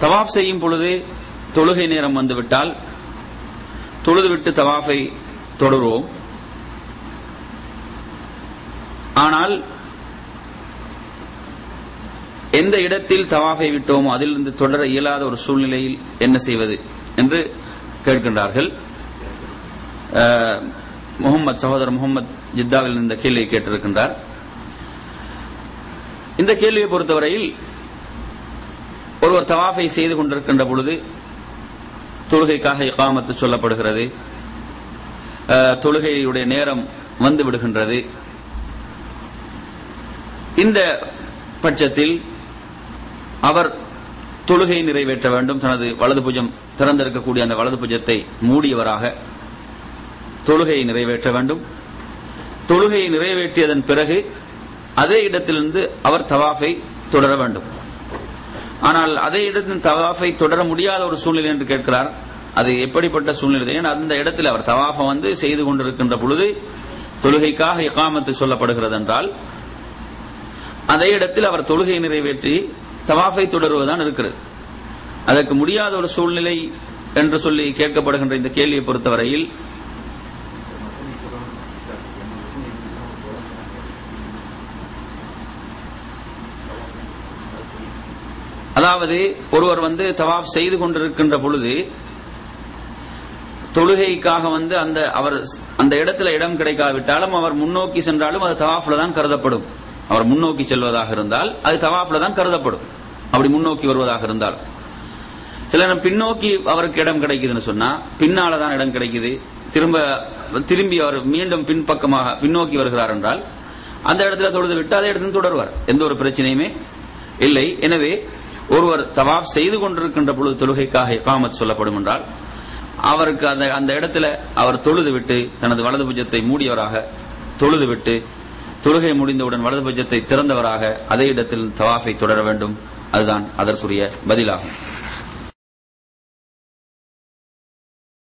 தவாப் செய்யும் பொழுது தொழுகை நேரம் வந்துவிட்டால் தொழுதுவிட்டு தவாஃபை தொடருவோம் ஆனால் எந்த இடத்தில் தவாஃபை விட்டோமோ அதிலிருந்து தொடர இயலாத ஒரு சூழ்நிலையில் என்ன செய்வது என்று கேட்கின்றார்கள் முகமது சகோதரர் முகமது ஜித்தாவில் இந்த கேள்வியை கேட்டிருக்கின்றார் இந்த கேள்வியை பொறுத்தவரையில் ஒருவர் தவாஃபை செய்து கொண்டிருக்கின்ற பொழுது தொழுகைக்காக இகாமத்து சொல்லப்படுகிறது தொழுகையுடைய நேரம் வந்து விடுகின்றது இந்த பட்சத்தில் அவர் தொழுகை நிறைவேற்ற வேண்டும் தனது வலது புஜம் திறந்திருக்கக்கூடிய அந்த வலது புஜத்தை மூடியவராக தொழுகையை நிறைவேற்ற வேண்டும் தொழுகையை நிறைவேற்றியதன் பிறகு அதே இடத்திலிருந்து அவர் தவாஃபை தொடர வேண்டும் ஆனால் அதே இடத்தில் தவாஃபை தொடர முடியாத ஒரு சூழ்நிலை என்று கேட்கிறார் அது எப்படிப்பட்ட சூழ்நிலை ஏன்னா அந்த இடத்தில் அவர் தவாஃபை வந்து செய்து கொண்டிருக்கின்ற பொழுது தொழுகைக்காக இகாமத்து சொல்லப்படுகிறது என்றால் அதே இடத்தில் அவர் தொழுகை நிறைவேற்றி தவாஃபை தொடருவதுதான் இருக்கிறது அதற்கு முடியாத ஒரு சூழ்நிலை என்று சொல்லி கேட்கப்படுகின்ற இந்த கேள்வியை பொறுத்தவரையில் அதாவது ஒருவர் வந்து தவாப் செய்து கொண்டிருக்கின்ற பொழுது தொழுகைக்காக வந்து அந்த அவர் அந்த இடத்துல இடம் கிடைக்காவிட்டாலும் அவர் முன்னோக்கி சென்றாலும் அது தவாஃப்ல தான் கருதப்படும் அவர் முன்னோக்கி செல்வதாக இருந்தால் அது தவாஃப்ல தான் கருதப்படும் அப்படி முன்னோக்கி வருவதாக இருந்தால் சில நேரம் பின்னோக்கி அவருக்கு இடம் கிடைக்குதுன்னு சொன்னா பின்னால தான் இடம் கிடைக்குது திரும்ப திரும்பி அவர் மீண்டும் பின்பக்கமாக பின்னோக்கி வருகிறார் என்றால் அந்த இடத்துல தொழுது விட்டு அதே இடத்துல தொடருவார் எந்த ஒரு பிரச்சனையுமே இல்லை எனவே ஒருவர் தவாப் செய்து கொண்டிருக்கின்ற பொழுது தொழுகைக்காக இகாமத் சொல்லப்படும் என்றால் அவருக்கு அந்த அந்த இடத்துல அவர் தொழுது விட்டு தனது வலது புஜத்தை மூடியவராக தொழுது விட்டு தொழுகை முடிந்தவுடன் வலது புஜத்தை திறந்தவராக அதே இடத்தில் தவாஃபை தொடர வேண்டும் அதுதான் அதற்குரிய பதிலாகும்